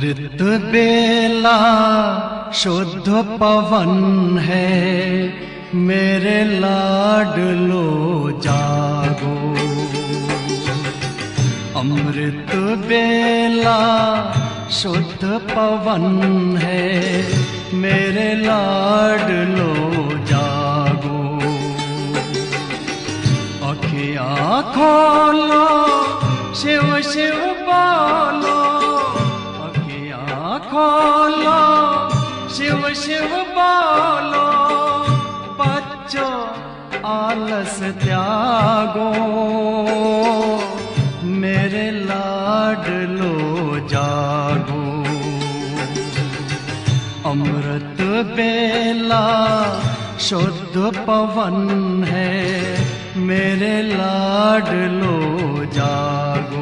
अमृत बेला शुद्ध पवन है मेरे लाडलो जागो अमृत बेला शुद्ध पवन है मेरे लाडलो जागो अखिया खोलो शिव शिव बोलो अखिया खोलो शिव शिव बोलो बच्चों आलस त्यागो मेरे लाडलो जागो अमृत बेला शुद्ध पवन है मेरे लाडलो जागो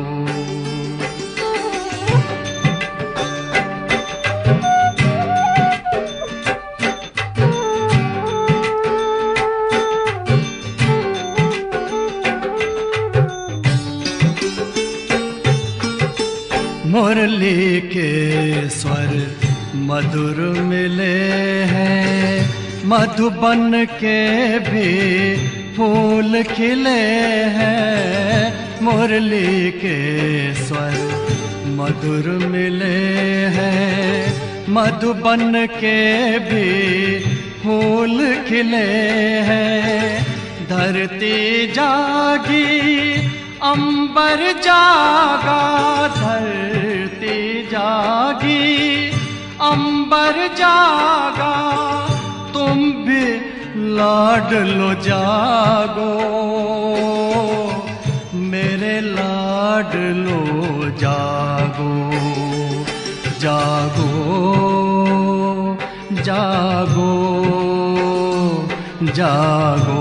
मुरली के स्वर मधुर मिले हैं मधुबन के भी फूल खिले हैं मुरली के स्वर मधुर मिले हैं मधुबन के भी फूल खिले हैं धरती जागी अंबर जागा धरती जागी अंबर जागा तुम भी लाडलो जागो मेरे लाडलो जागो जागो जागो जागो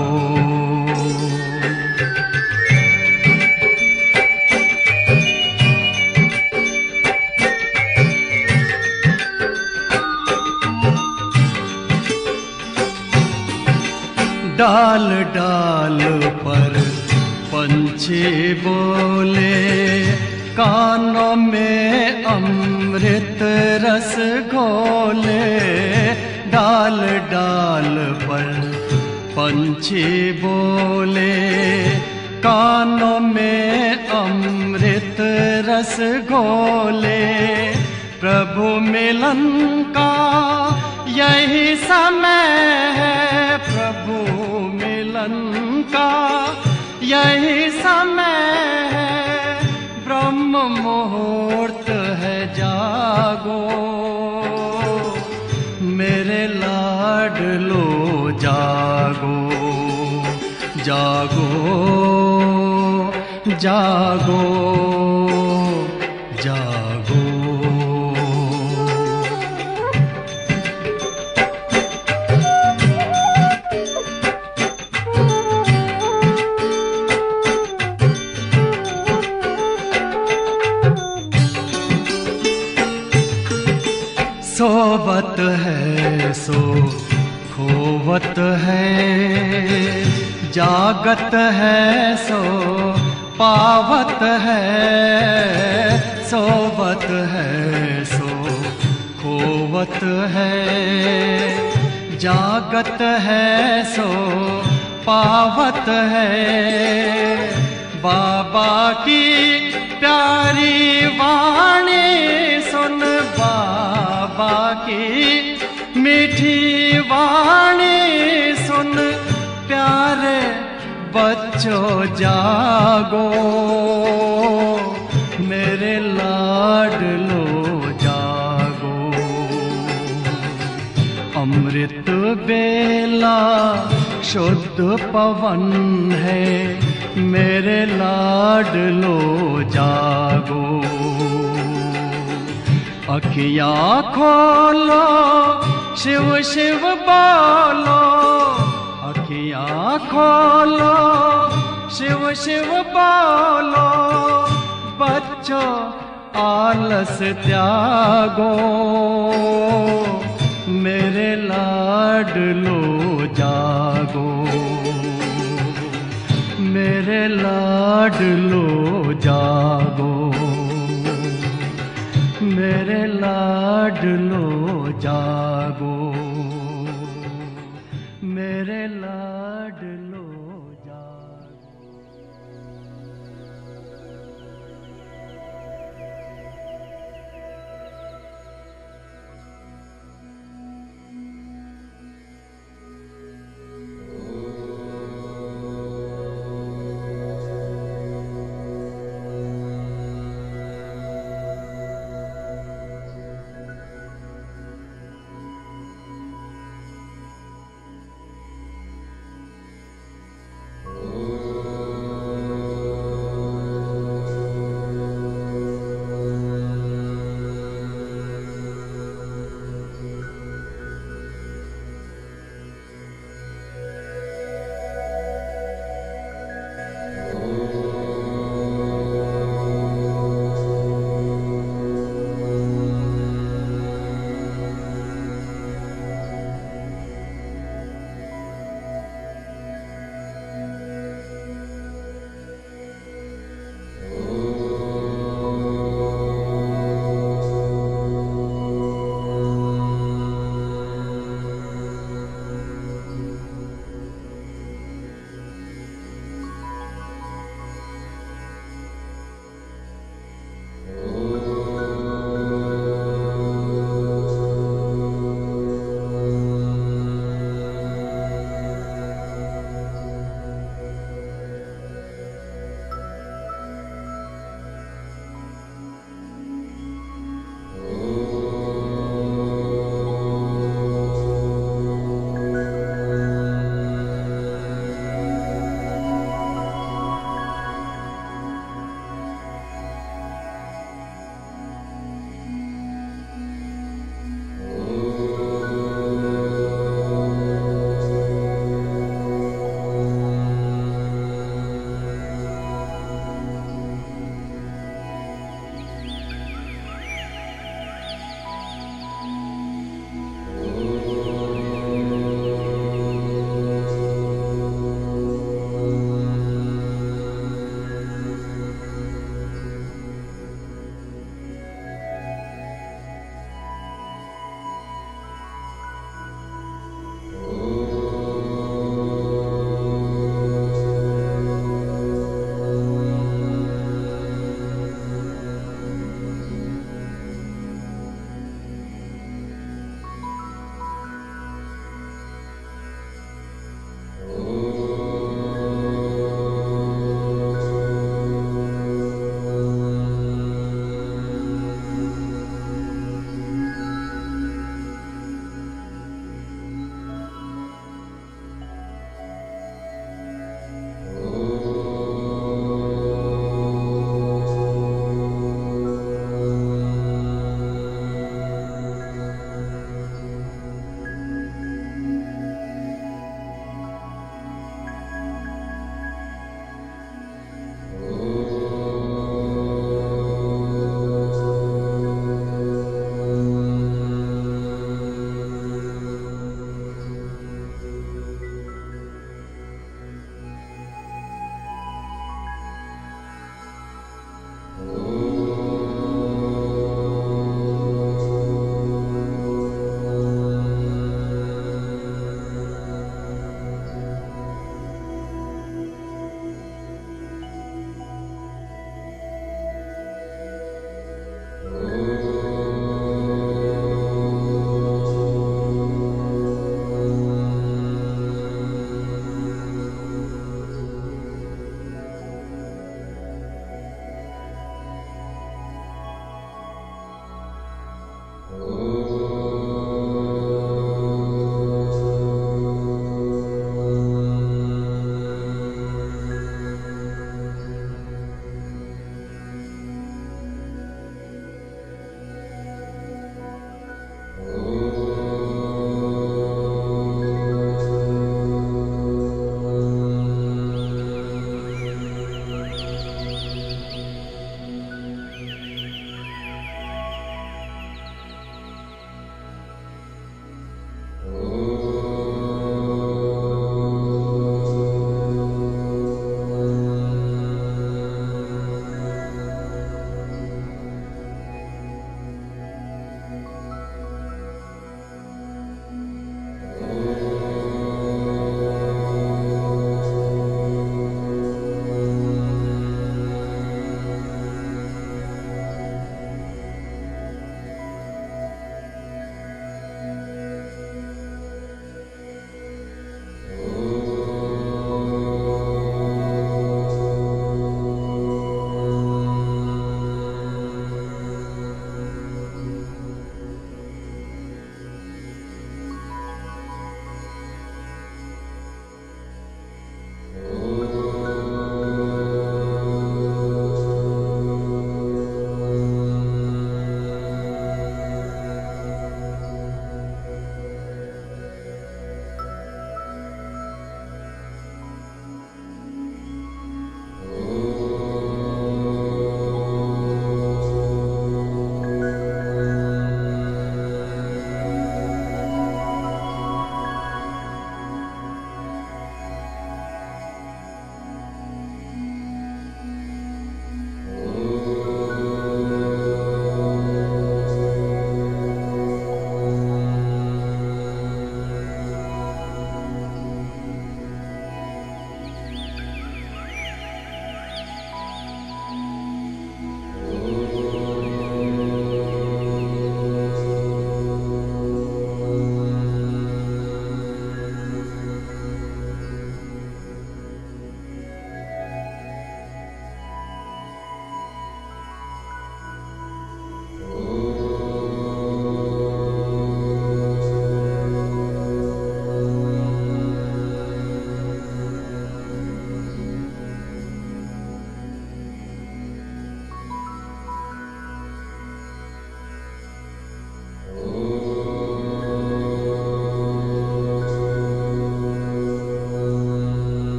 डाल डाल पर पंछी बोले कानों में अमृत रस घोले डाल डाल पर पंछी बोले कानों में अमृत रस घोले प्रभु मिलन का यही समय है प्रभु मिलन का यही समय है ब्रह्म मुहूर्त है जागो मेरे लाडलो जागो जागो जागो जागो सोवत है सो खोवत है जागत है सो पावत है सोवत है सो खोवत है जागत है सो पावत है बाबा की प्यारी वाणी सुन बाबा की मीठी वाणी सुन प्यारे बच्चों जागो मेरे लाडलो जागो अमृत बेला शुद्ध पवन है मेरे लाडलो जागो अखिया खोलो शिव शिव बोलो अखिया खोलो शिव शिव बोलो बच्चों आलस त्यागो मेरे लाडलो जागो मेरे लाडलो जागो मेरे ला लाडलो जागो मेरे लाडलो जागो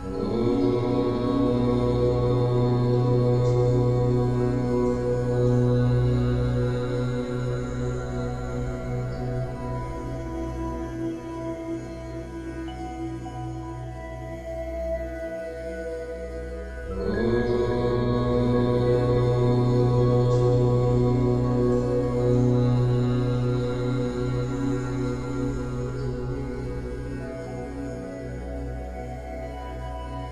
ും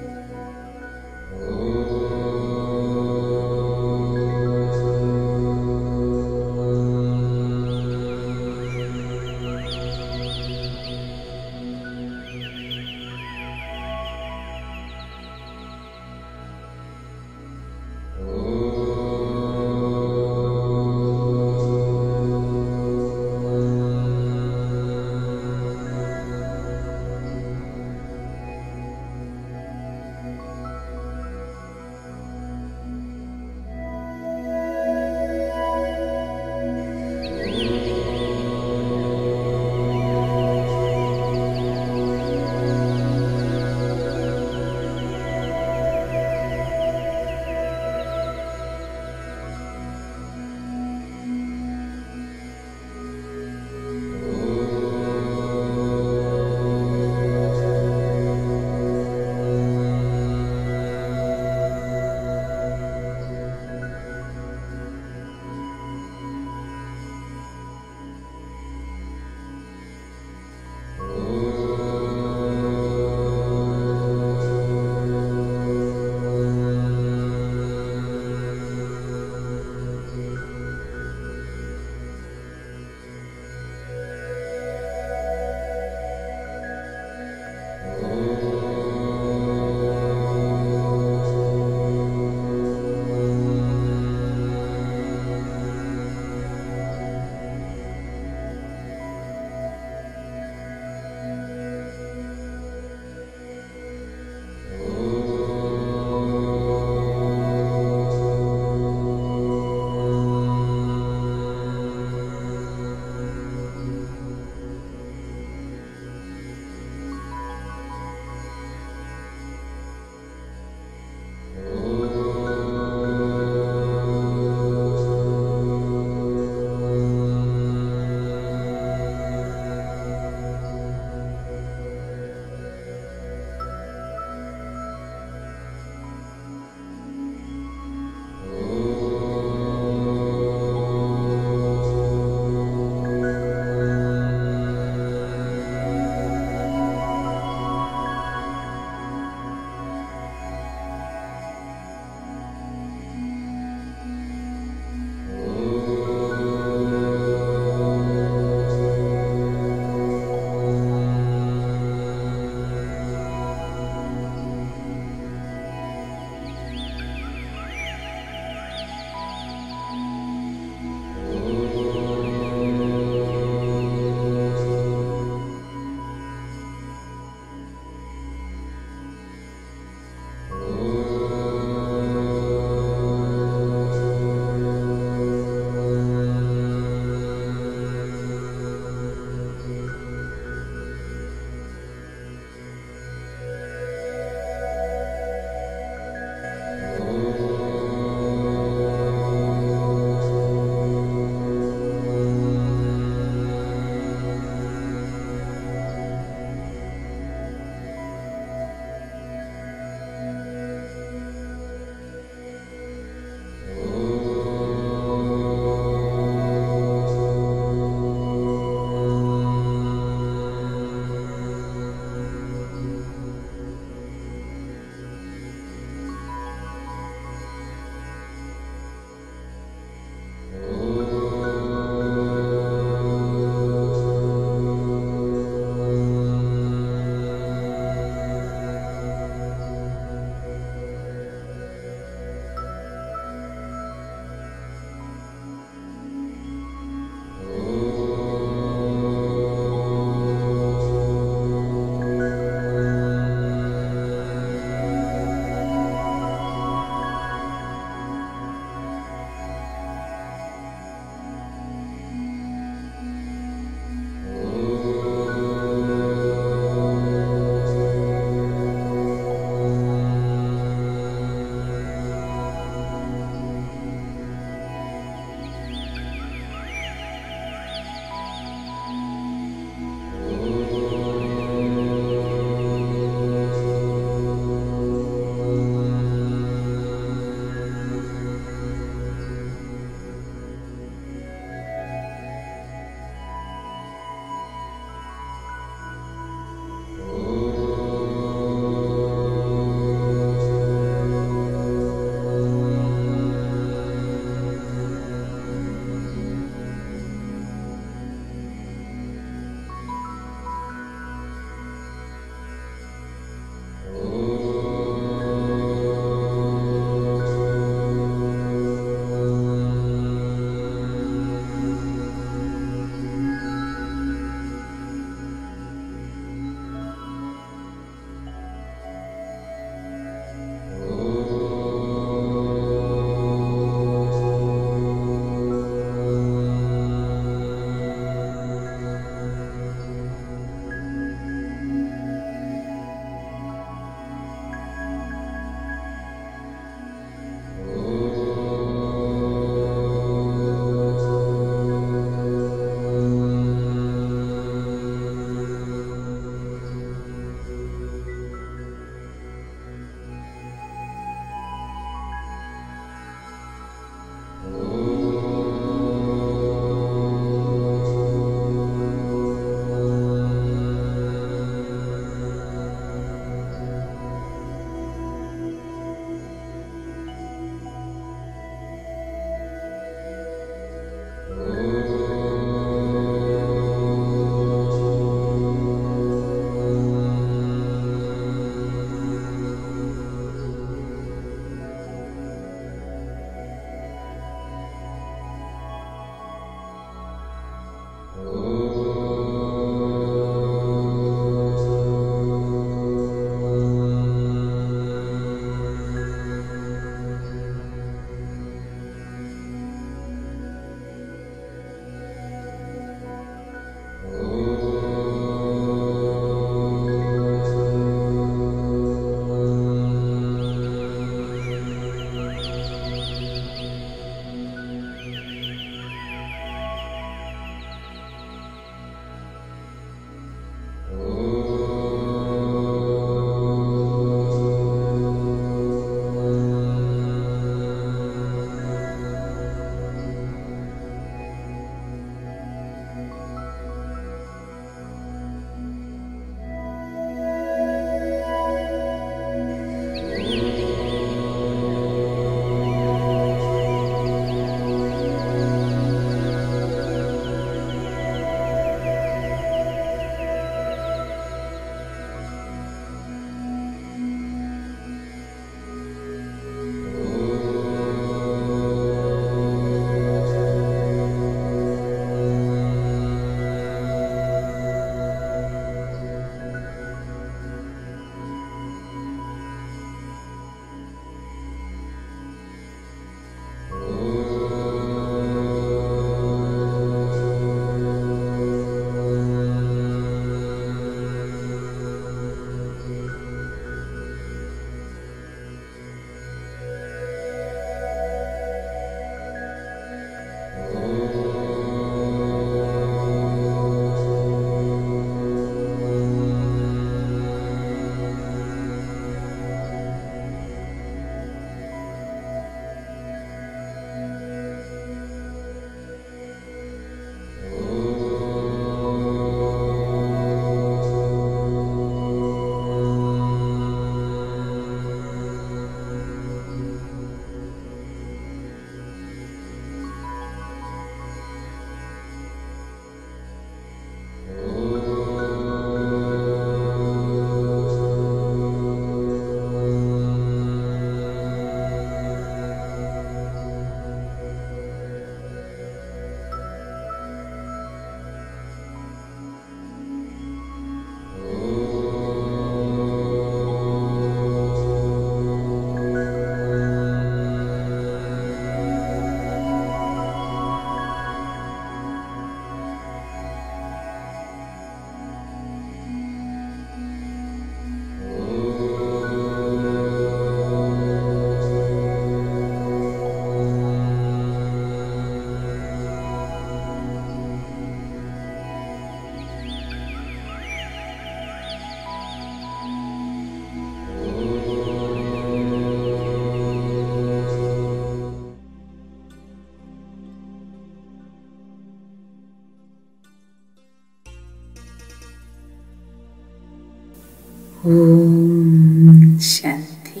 ഓം ശാന്തി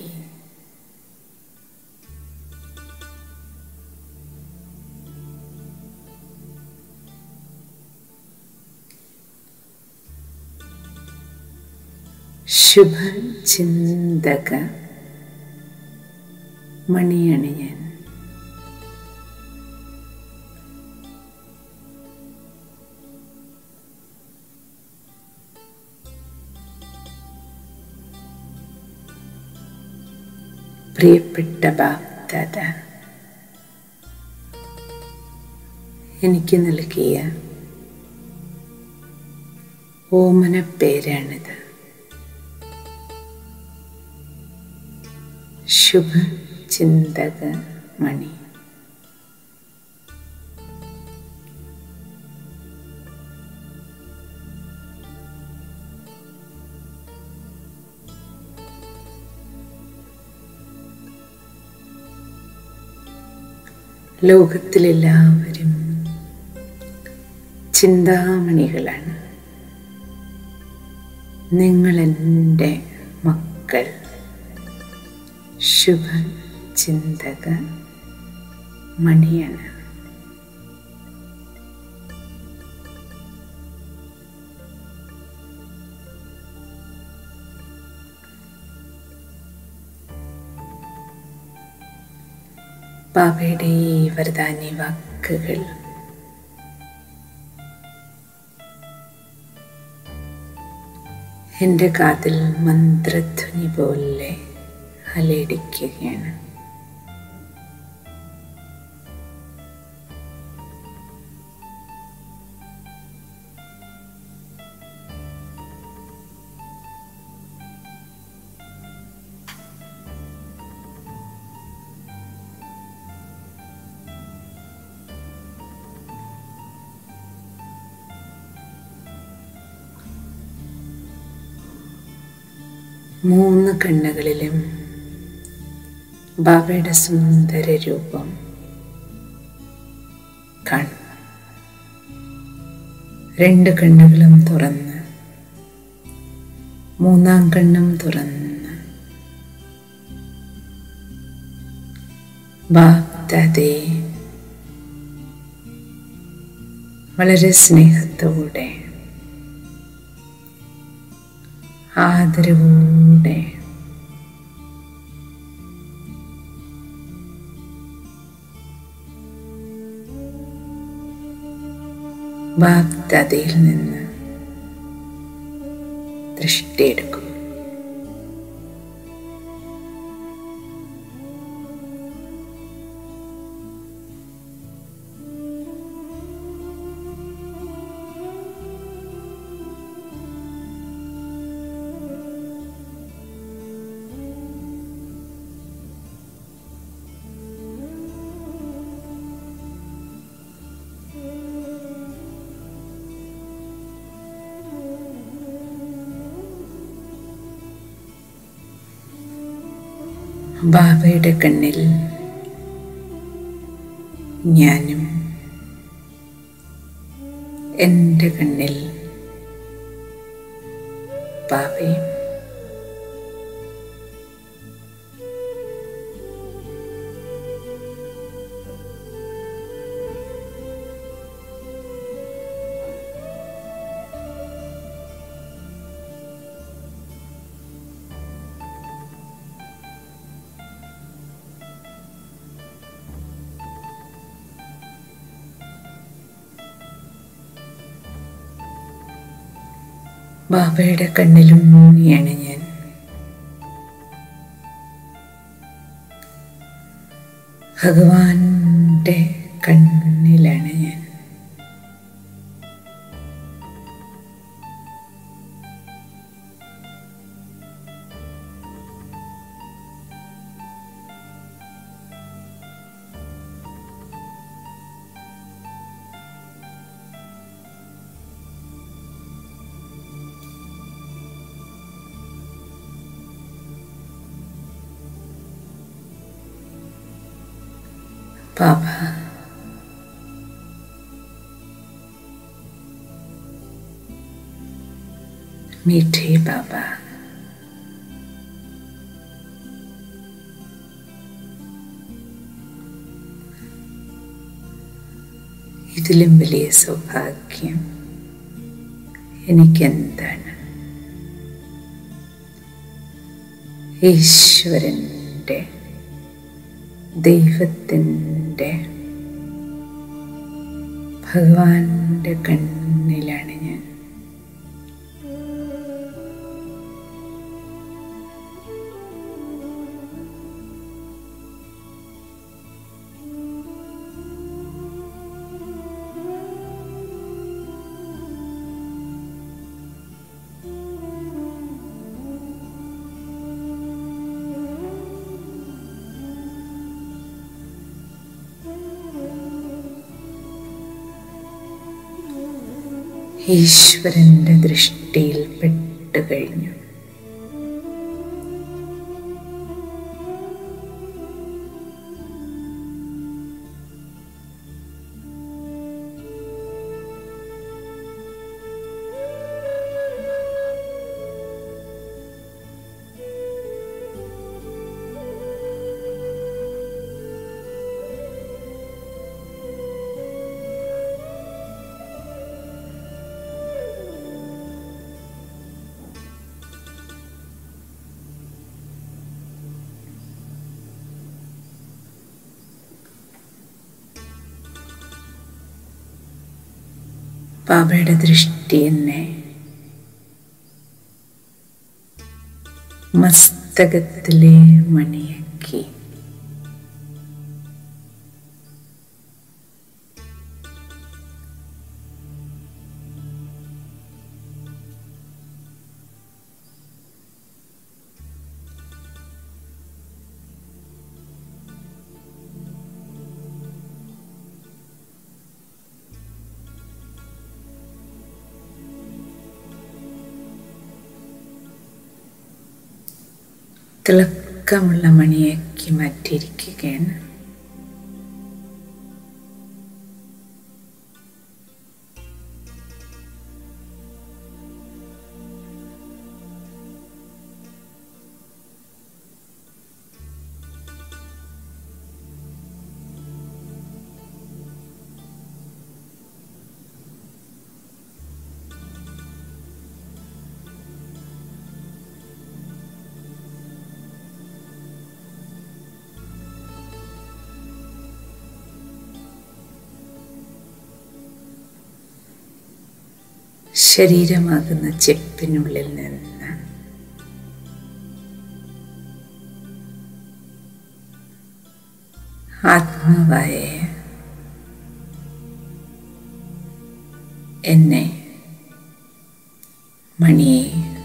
ശുഭചിന്തക മണിയണിയൻ പ്രിയപ്പെട്ട ബാപ്ദാദ എനിക്ക് നൽകിയ ഓമന പേരാണിത് ശുഭ ചിന്തക മണി ലോകത്തിലെല്ലാവരും ചിന്താമണികളാണ് നിങ്ങൾ എൻ്റെ മക്കൾ ശുഭ ചിന്തക മണിയാണ് ബാബയുടെ ഈ വരദാനി വാക്കുകൾ എൻ്റെ കാതിൽ മന്ത്രധ്വനി പോലെ അലയടിക്കുകയാണ് മൂന്ന് കണ്ണുകളിലും ബാബയുടെ സുന്ദര രൂപം കാണും രണ്ട് കണ്ണുകളും തുറന്ന് മൂന്നാം കണ്ണും തുറന്ന് ബാപ്താതെ വളരെ സ്നേഹത്തോടെ ആദരവോടെ ബാഗ്ദാദയിൽ നിന്ന് ദൃഷ്ടിയെടുക്കും ബാബയുടെ കണ്ണിൽ ഞാനും എൻ്റെ കണ്ണിൽ ബാബയും ബാബയുടെ കണ്ണിലും മുങ്ങിയാണ് ഞാൻ ഭഗവാന്റെ കണ്ണിലാണ് ഞാൻ ബാബ मीठे बाबा ഇതിലും വലിയ സൗഭാഗ്യം എനിക്കെന്താണ് ഈശ്വരൻ്റെ ദൈവത്തിൻ്റെ ഭഗവാന്റെ കണ്ണിലാണ് ഞാൻ ഈശ്വരന്റെ ദൃഷ്ടിയിൽ പെട്ടു കഴിഞ്ഞു ബാബയുടെ ദൃഷ്ടി എന്നെ മസ്തകത്തിലെ മണിയാക്കി തിളക്കമുള്ള മണിയാക്കി മാറ്റിയിരിക്കുകയാണ് ശരീരമാകുന്ന ചെപ്പിനുള്ളിൽ നിന്ന് ആത്മാവായ എന്നെ മണിയെ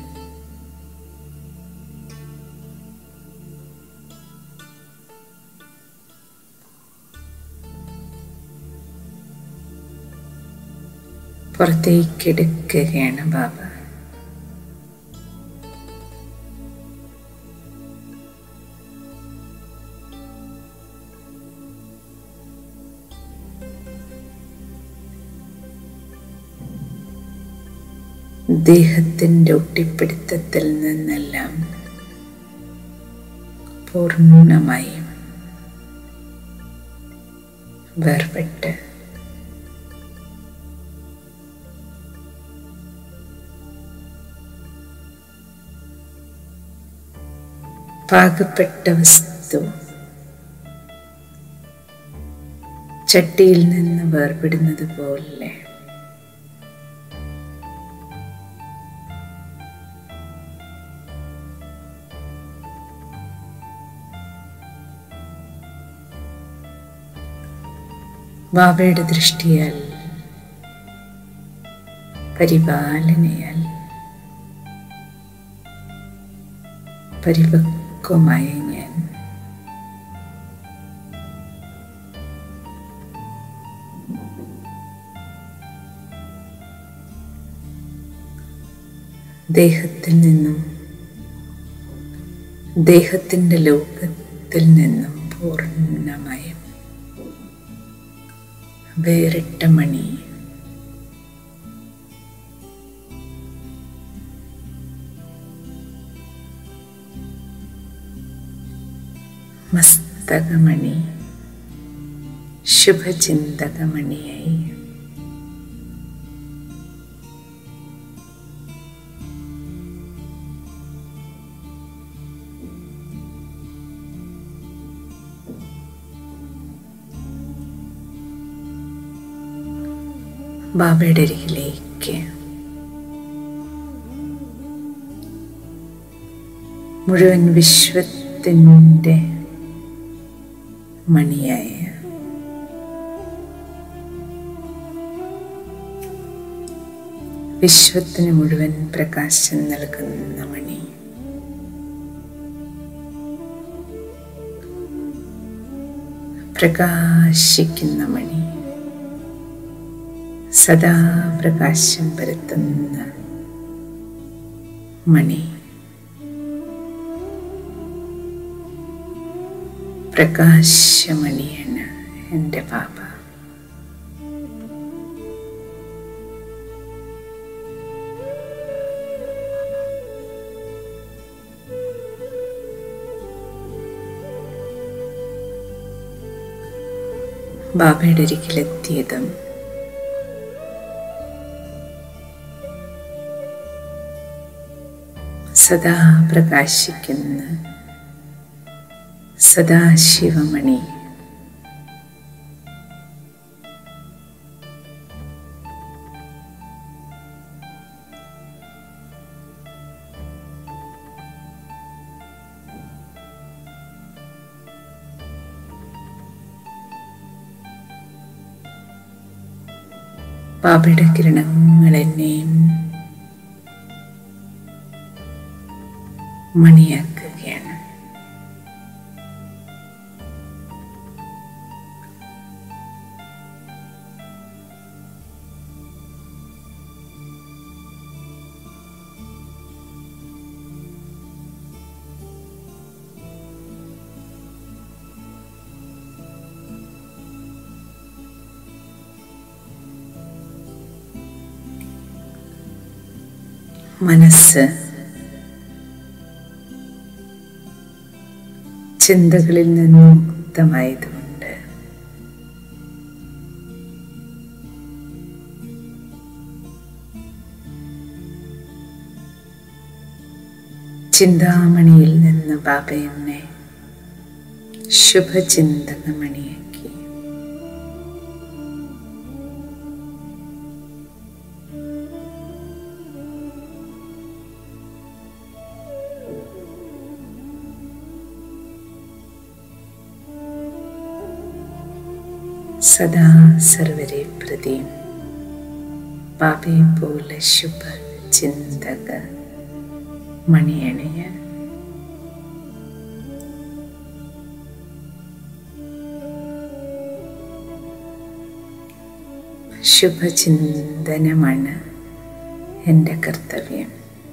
പുറത്തേക്കെടുക്കുകയാണ് ബാബ ദേഹത്തിൻ്റെ ഒട്ടിപ്പിടുത്തത്തിൽ നിന്നെല്ലാം പൂർണ്ണമായും വേർപെട്ട് പാകപ്പെട്ട വസ്തു ചട്ടിയിൽ നിന്ന് വേർപെടുന്നത് പോലെ ബാബയുടെ ദൃഷ്ടിയാൽ പരിപാലനയാൽ പരിപക്വമായ ഞാൻ ദേഹത്തിൽ നിന്നും ദേഹത്തിൻ്റെ ലോകത്തിൽ നിന്നും പൂർണ്ണമായും വേറിട്ട മണി മസ്തകമണി ശുഭചിന്തകമണിയായി ബാബയുടെ അരികിലേക്ക് മുഴുവൻ വിശ്വത്തിൻ്റെ മണിയായ വിശ്വത്തിന് മുഴുവൻ പ്രകാശം നൽകുന്ന മണി പ്രകാശിക്കുന്ന മണി സദാ പ്രകാശം പരത്തുന്ന മണി പ്രകാശമണിയാണ് എൻ്റെ ബാബ ബാബയുടെ അരികിലെത്തിയതും സദാ പ്രകാശിക്കുന്ന സദാശിവമണി ബാബയുടെ കിരണങ്ങൾ എന്നെയും മണിയാക്കുകയാണ് മനസ്സ് ചിന്തകളിൽ നിന്ന് മുക്തമായതുകൊണ്ട് ചിന്താമണിയിൽ നിന്ന് ബാബ എന്നെ ശുഭചിന്തകമണിയാക്കി സദാ സർവരെ പ്രതിയും ബാബയെ പോലെ ശുഭ ചിന്തക മണിയണിയ ശുഭചിന്തനമാണ് എൻ്റെ കർത്തവ്യം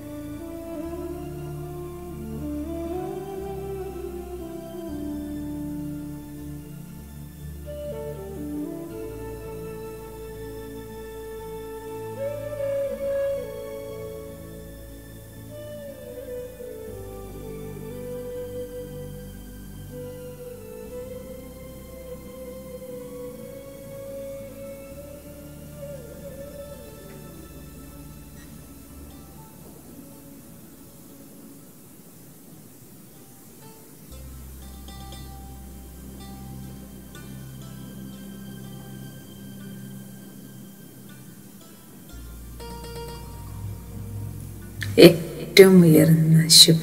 ഏറ്റവും ഉയർന്ന ശുഭ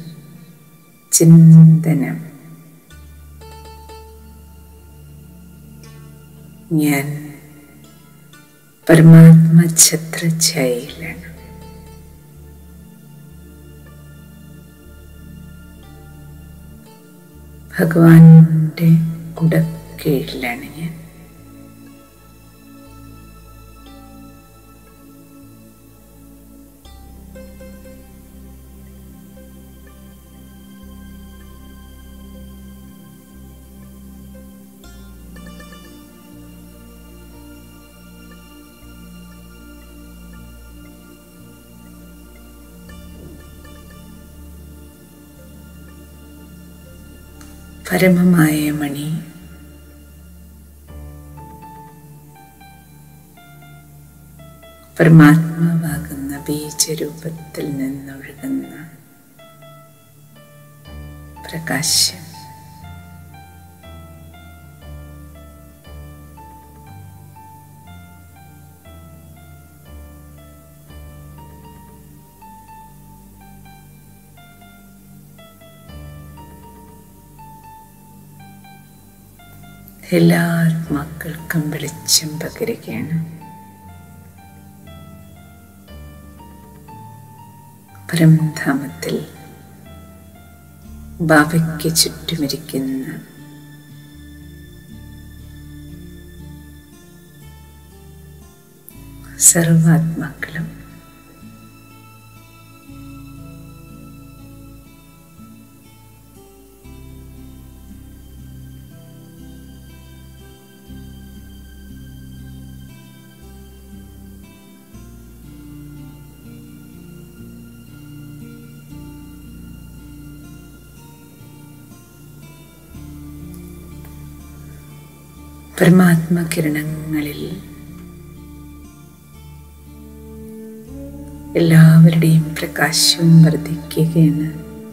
ചിന്തനം ഞാൻ പരമാത്മ ഛത്രഛായയിലാണ് ഭഗവാന്റെ കുടക്കീഴിലാണ് ഞാൻ പരമമായ മണി പരമാത്മാവാകുന്ന ബീജരൂപത്തിൽ നിന്നൊഴുകുന്ന പ്രകാശം എല്ലാ ആത്മാക്കൾക്കും വെളിച്ചം പകരുകയാണ് പരംധാമത്തിൽ ബാബയ്ക്ക് ചുറ്റുമിരിക്കുന്ന സർവാത്മാക്കളും പരമാത്മകിരണങ്ങളിൽ എല്ലാവരുടെയും പ്രകാശവും വർദ്ധിക്കുകയാണ്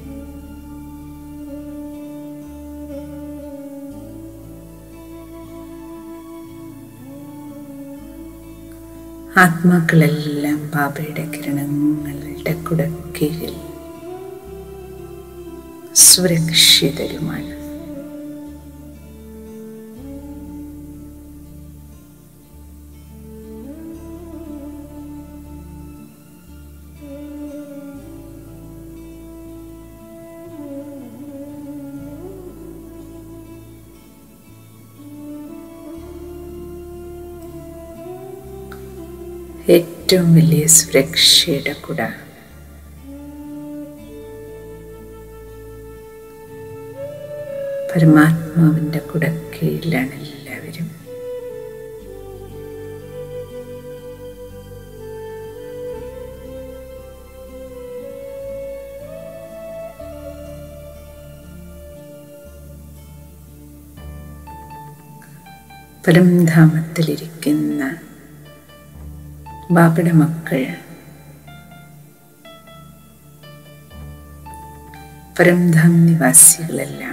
ആത്മാക്കളെല്ലാം ബാബയുടെ കിരണങ്ങളുടെ കുടക്കീഴിൽ സുരക്ഷിതരുമാണ് ഏറ്റവും വലിയ സുരക്ഷയുടെ കുട പരമാത്മാവിൻ്റെ കുടക്കീഴിലാണ് എല്ലാവരും പരംധാമത്തിലിരിക്കുന്ന ബാബയുടെ മക്കൾ പരംധാം നിവാസികളെല്ലാം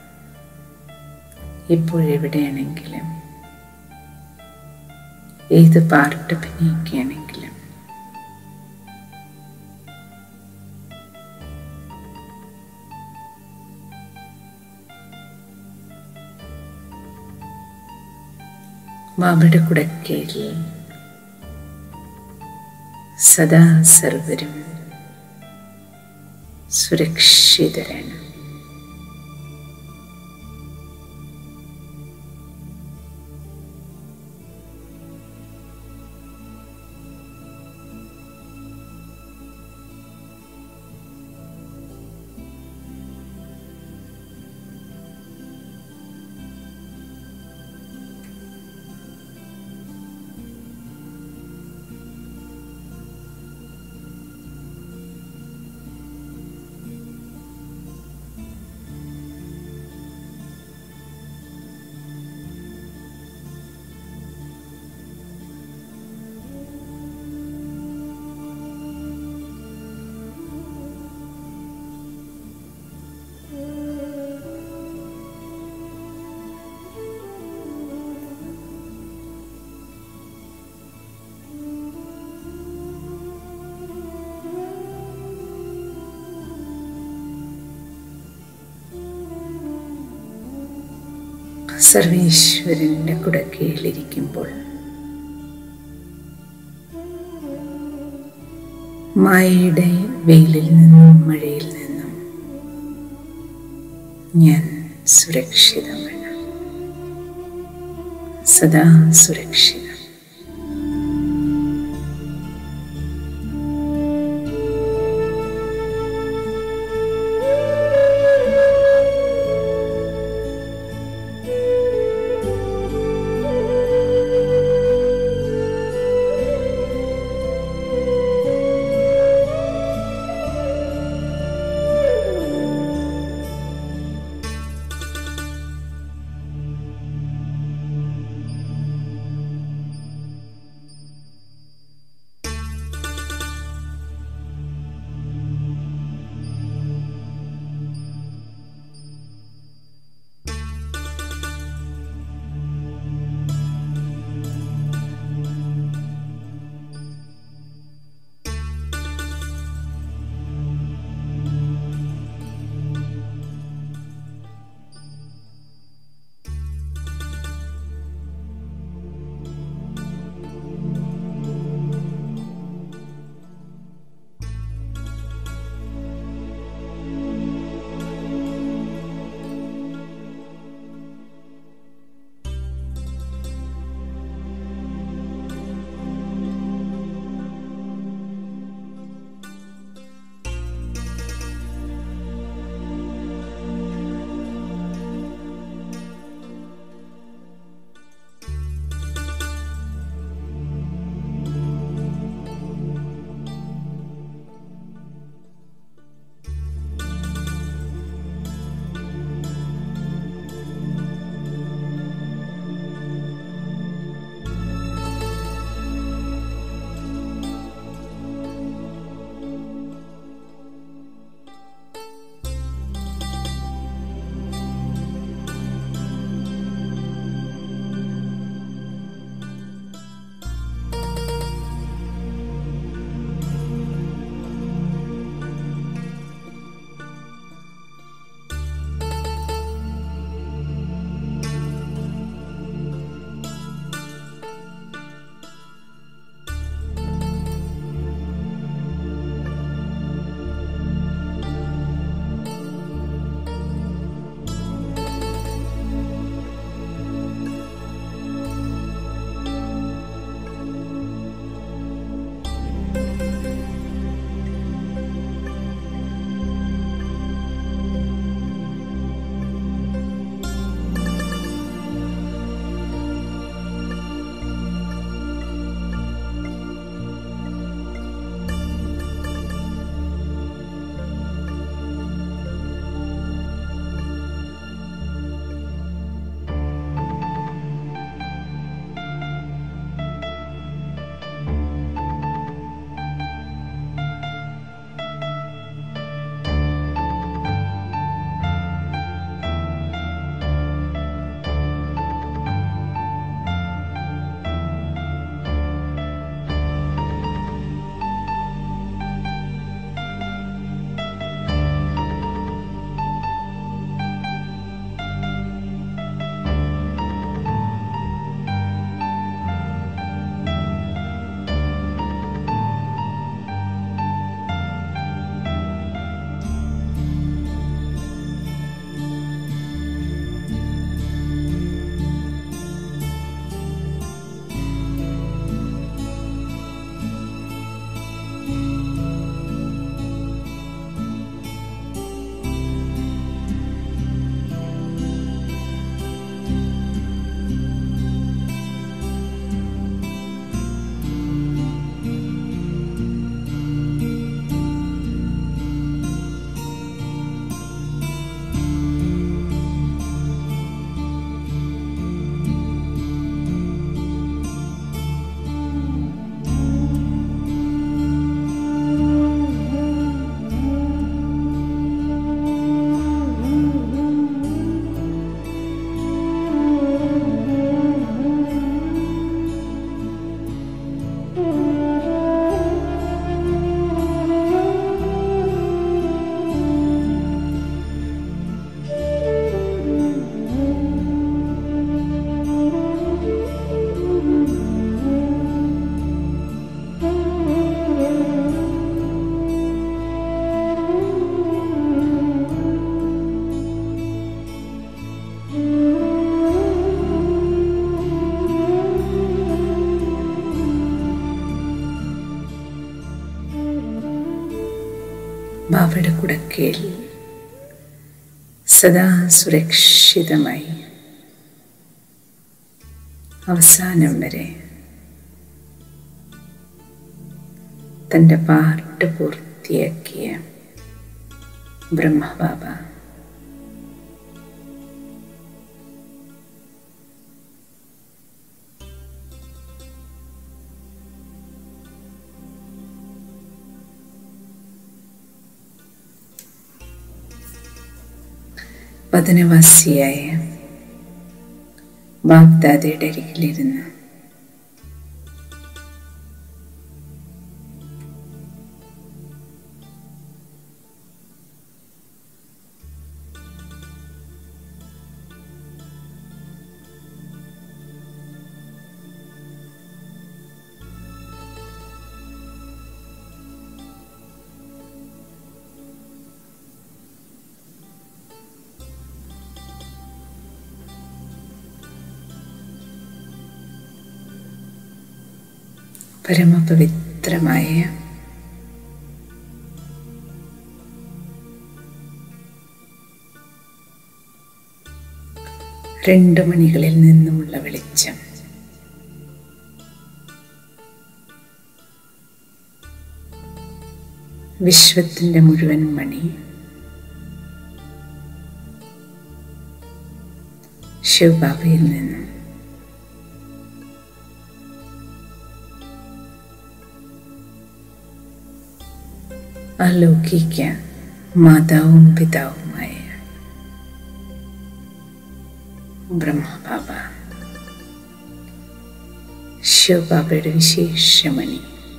ഇപ്പോഴെവിടെയാണെങ്കിലും ഏത് പാർട്ട് അഭിനയിക്കുകയാണെങ്കിലും ബാബയുടെ കുടക്കയിൽ സദാ സർവരും സുരക്ഷിതരാണ് സർവേശ്വരന്റെ കുടക്കീഴിലിരിക്കുമ്പോൾ മായയുടെ വെയിലിൽ നിന്നും മഴയിൽ നിന്നും ഞാൻ സുരക്ഷിതമാണ് സദാ സുരക്ഷിതം ബാബയുടെ കുടക്കയിൽ സദാ സുരക്ഷിതമായി അവസാനം വരെ തൻ്റെ പാട്ട് പൂർത്തിയാക്കിയ ബ്രഹ്മബാബ വതനവാസിയായ ബാഗ്ദാദയുടെ അരികിലിരുന്ന് പരമപവിത്രമായ രണ്ട് മണികളിൽ നിന്നുമുള്ള വെളിച്ചം വിശ്വത്തിൻ്റെ മുഴുവൻ മണി ശിവബാബയിൽ നിന്നും അലൗകിക മാതാവും പിതാവുമായ ബ്രഹ്മബാബ ശിവബാബയുടെ വിശേഷമണി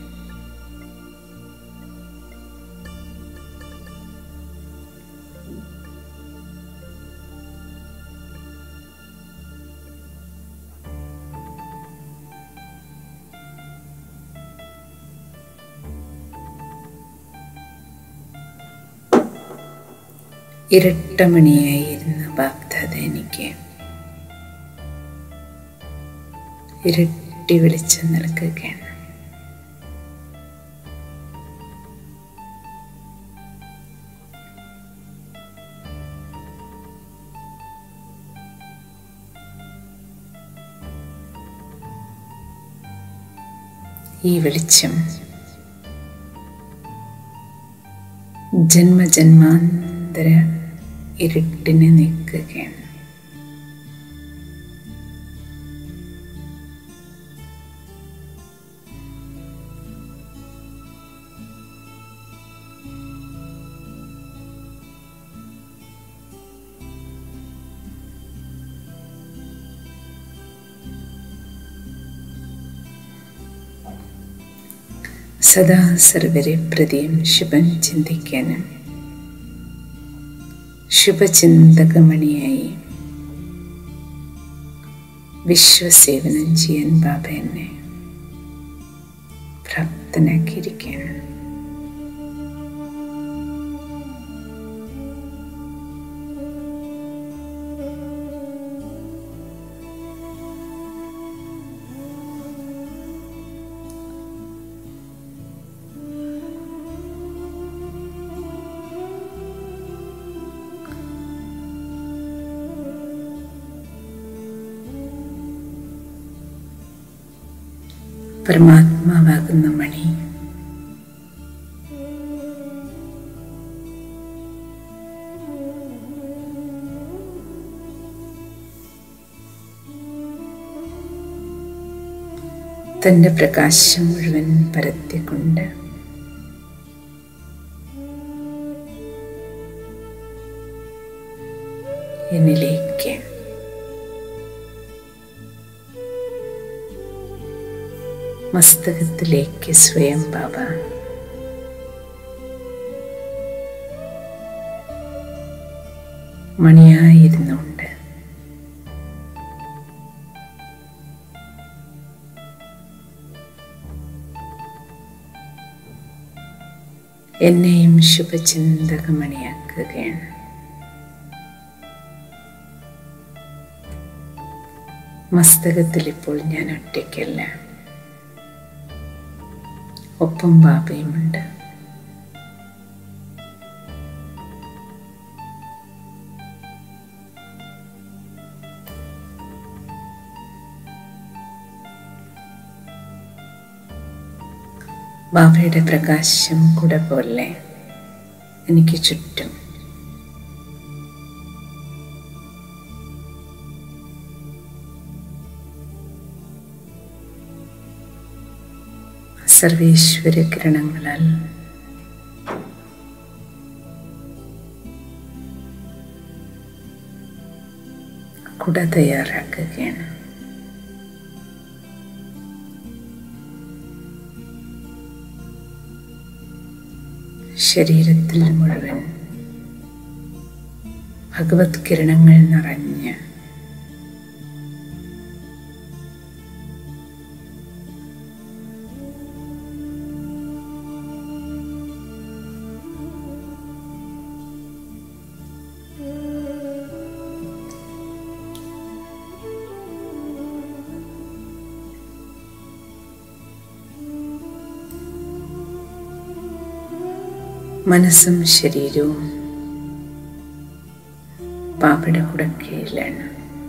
ഇരട്ടമണിയായിരുന്ന ബാഗ്ദാദ എനിക്ക് ഇരട്ടി വെളിച്ചം നൽകുകയാണ് ഈ വെളിച്ചം ജന്മജന്മാന്തര ഇരുട്ടിനെ നീക്കുകയാണ് സദാ സർവരെ പ്രതിയും ശുഭം ചിന്തിക്കാനും ശുഭചിന്തകമണിയായി വിശ്വസേവനം ചെയ്യാൻ ബാബ എന്നെ പ്രാപ്തനാക്കിയിരിക്കുകയാണ് പരമാത്മാവാകുന്ന മണി തന്റെ പ്രകാശം മുഴുവൻ പരത്തിക്കൊണ്ട് എന്നിലേക്ക് മസ്തകത്തിലേക്ക് സ്വയം ബാബ മണിയായിരുന്നുണ്ട് എന്നെയും ശുഭചിന്തകമണിയാക്കുകയാണ് മസ്തകത്തിൽ ഇപ്പോൾ ഞാൻ ഒറ്റയ്ക്കല്ല ഒപ്പം ബാബയുമുണ്ട് ബാബയുടെ പ്രകാശം കുട പോലെ എനിക്ക് ചുറ്റും സർവേശ്വര കിരണങ്ങളാൽ കുട തയ്യാറാക്കുകയാണ് ശരീരത്തിൽ മുഴുവൻ ഭഗവത് കിരണങ്ങൾ നിറഞ്ഞ് മനസ്സും ശരീരവും പാപ്പയുടെ കുടക്കയിലാണ്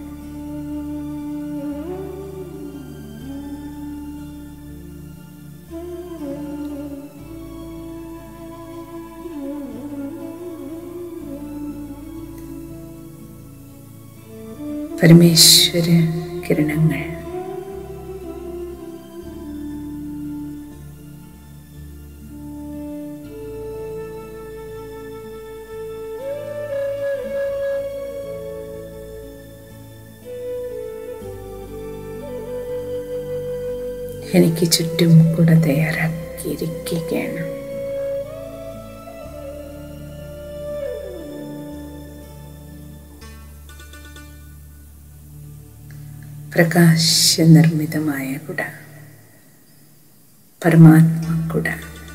പരമേശ്വര കിരണങ്ങൾ എനിക്ക് ചുറ്റും കുട തയ്യാറാക്കിയിരിക്കുകയാണ് പ്രകാശനിർമ്മിതമായ കുട പരമാത്മ കുട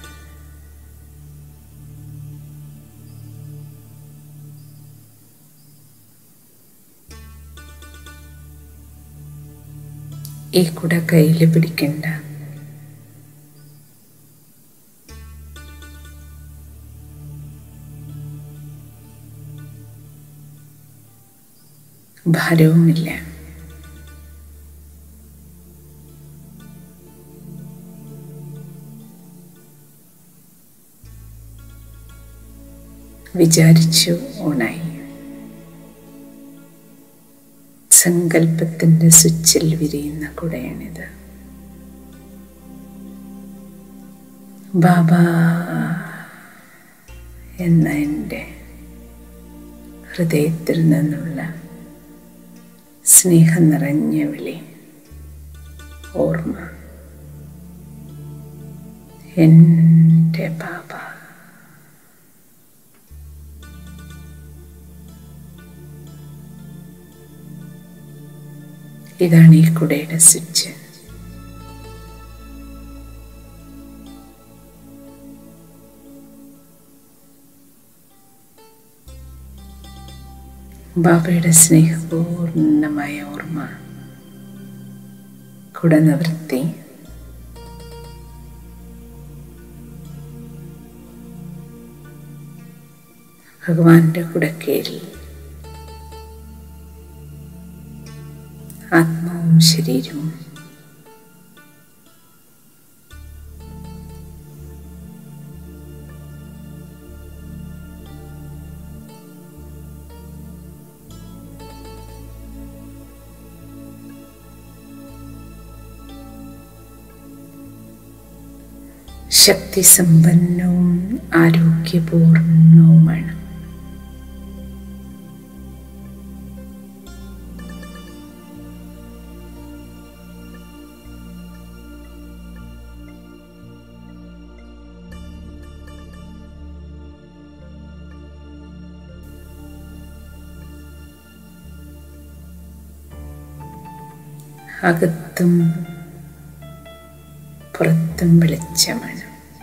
ഈ കുട കയ്യിൽ പിടിക്കണ്ട ഭാരവുമില്ല വിചാരിച്ചു ഓണായി സങ്കല്പത്തിൻ്റെ സ്വിച്ചിൽ വിരിയുന്ന കുടയാണിത് ബാബ എന്ന എൻ്റെ ഹൃദയത്തിൽ നിന്നുള്ള സ്നേഹം നിറഞ്ഞ വിളി ഓർമ്മ എൻ്റെ ബാബ ഇതാണ് ഈ കുടയുടെ സ്വിച്ച് ബാബയുടെ സ്നേഹപൂർണമായ ഓർമ്മ കുട നിവൃത്തി ഭഗവാന്റെ കുടക്കയിൽ ആത്മാവും ശരീരവും ശക്തി സമ്പന്നവും ആരോഗ്യപൂർണവുമാണ് അകത്തും പുറത്തും വെളിച്ചമാണ്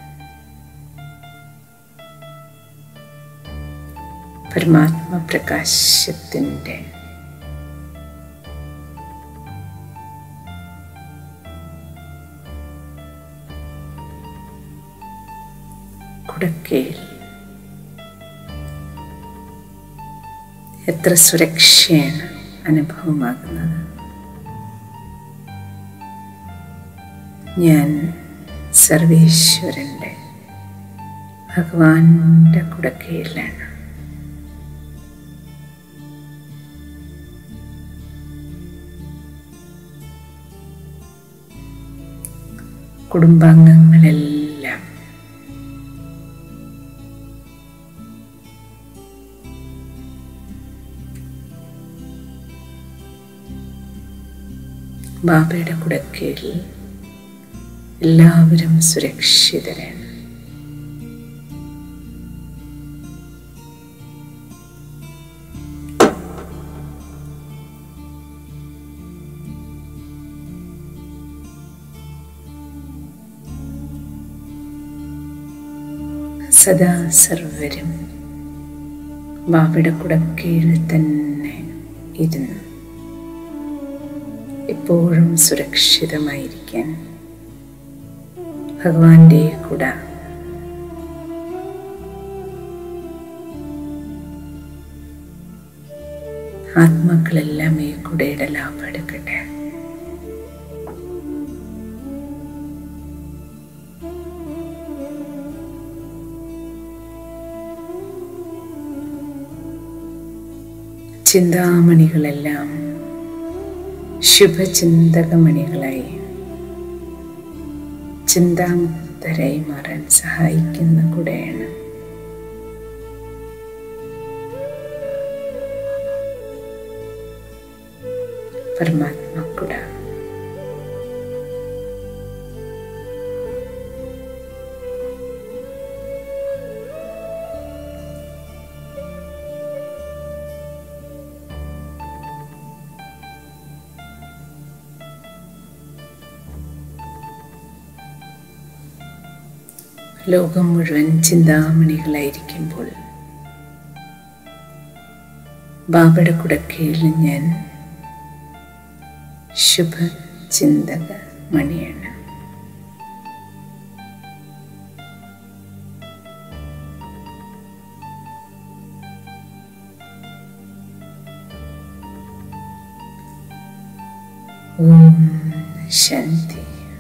പരമാത്മ പ്രകാശത്തിൻ്റെ കുടക്കയിൽ എത്ര സുരക്ഷയാണ് അനുഭവമാകുന്നത് ഞാൻ സർവേശ്വരൻ്റെ ഭഗവാന്റെ കുടക്കീഴിലാണ് കുടുംബാംഗങ്ങളെല്ലാം ബാബയുടെ കുടക്കീഴിൽ എല്ലാവരും സുരക്ഷിതരാണ് സദാ സർവരും ബാബയുടെ കുടക്കീഴിൽ തന്നെ ഇരുന്നു എപ്പോഴും സുരക്ഷിതമായിരിക്കാൻ ഭഗവാന്റെ കുട ആത്മാക്കളെല്ലാം ഈ കുടയുടെ ലാഭം എടുക്കട്ടെ ചിന്താമണികളെല്ലാം ശുഭചിന്തകമണികളായി ചിന്താമുക്തരായി മാറാൻ സഹായിക്കുന്ന കൂടെയാണ് പരമാത്മ കുട ലോകം മുഴുവൻ ചിന്താമണികളായിരിക്കുമ്പോൾ ബാബയുടെ കുടക്കീഴിൽ ഞാൻ ശുഭ ചിന്തക മണിയാണ് ഓം ശാന്തി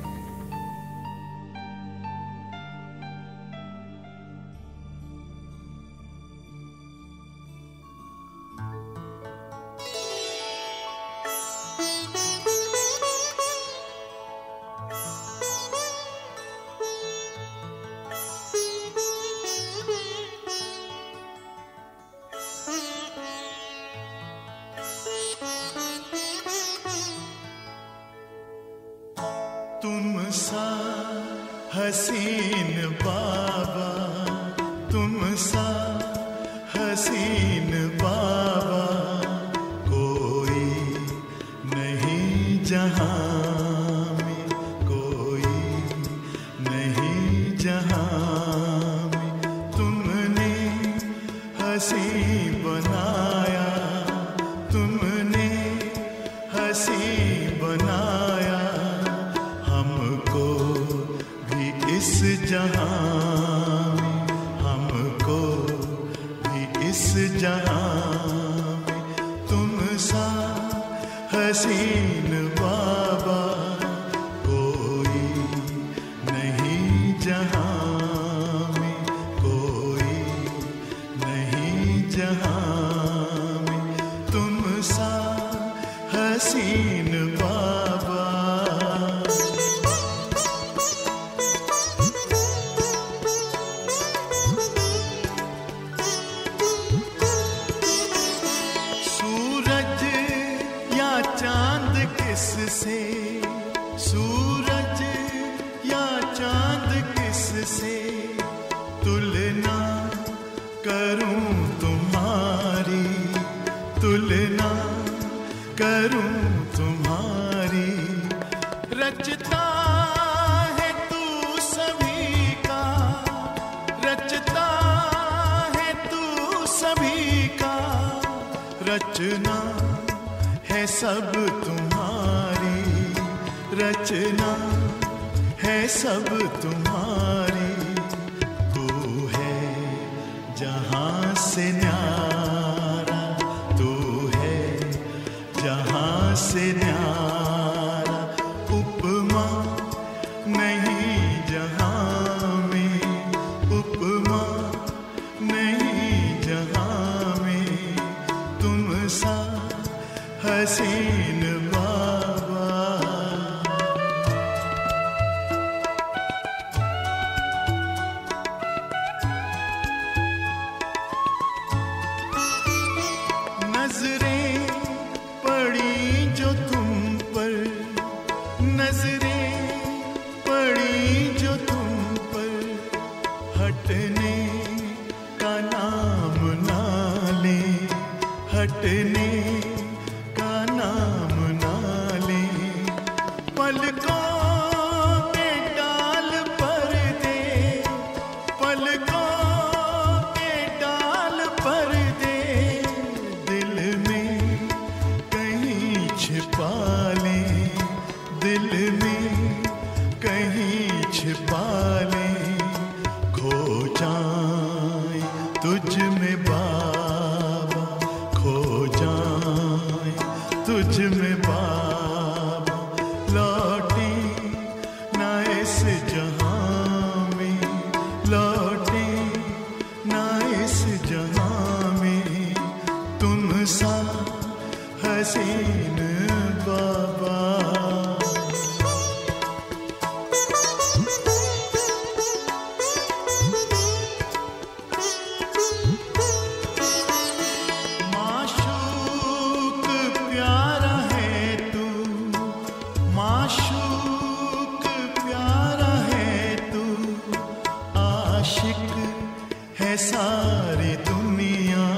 तुम सा हसीन बाबा तुम सा हसीन बाबा कोई नहीं जहां में कोई नहीं जहां में तुमने हसी बनाया तुमने हसी बनाया हमको भी इस जहां में हमको भी इस जहां में तुम सा हसीन बाबा कोई नहीं जहां में कोई नहीं जहां में तुम सा हसीन बाबा सूरज या चांद किस से सूरज या चांद किस से तुलना करूं तुम्हारी तुलना करूं तुम्हारी रचता है तू सभी का रचता है तू सभी का रचना है सब तुम्हारी रचना है सब तुम्हारी तू है जहां से न्यारा तू है जहां से न्यारा उपमा नहीं जहां गुमा नहीं जहां में तुम सा हसीन बाबा नजरें पड़ी जो तुम पर नजरें पड़ी जो तुम पर हटने का नाम ना ले हटने का नाम ना ले पलकों के डाल पर दे पलकों के डाल पर दे दिल में कहीं छिपा ले दिल में कहीं छिपा ले खो जाए तुझ में बाबा खो जाए तुझ में बाबा लौटे ना इस जहां में लौटे ना इस जहां में तुम सा हसीन बाबा माशूक प्यारा है तू माशूक प्यारा है तू आशिक है सारी दुनिया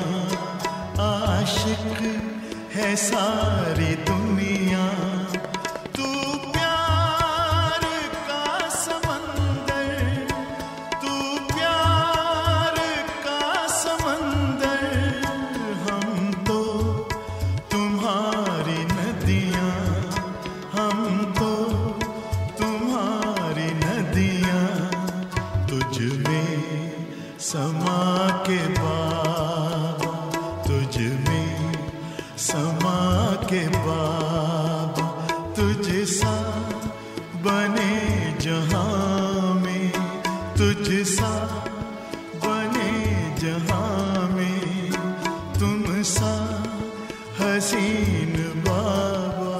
आशिक है सारी दुनिया तू प्यार का समंदर तू प्यार का समंदर हम तो तुम्हारी नदियाँ हम तो तुम्हारी नदियाँ तुझ में समा के बाबा तुझ में समा के बाबा तुझ सा बने जहां में तुझ सा बने जहां में तुम सा हसीन बाबा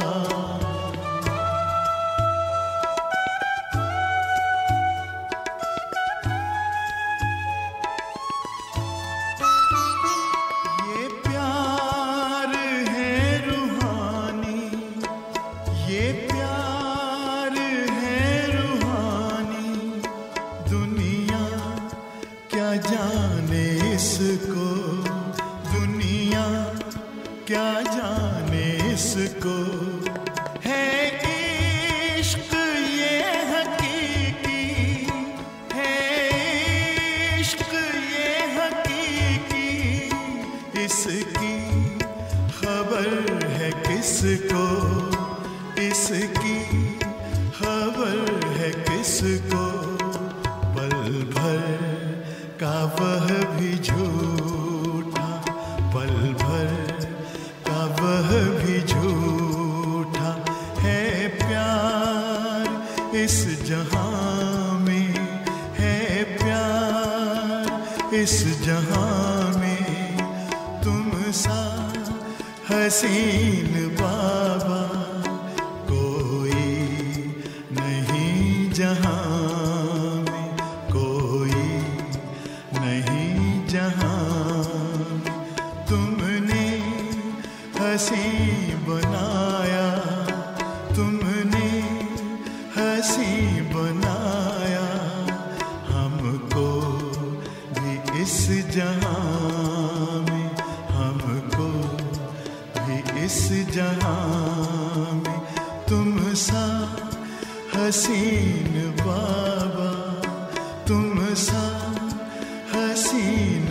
ये प्यार है रूहानी ये प्यार है रूहानी दुनिया क्या जाने इसको दुनिया क्या जाने इसको है इश्क ये हकीकी है इश्क ये हकीकी इसकी खबर है किसको इसकी खबर है किसको पल भर का वह भी झूठा पल भर का वह भी झूठा है प्यार इस जहां में है प्यार इस जहां में तुम सा हसीन बाबा कोई नहीं जहां में कोई नहीं जहां में तुमने हसी बनाया तुमने हसी बनाया हमको भी इस जहां में हमको भी इस जहां में तुम सा हसीन बाबा तुम सा हसीन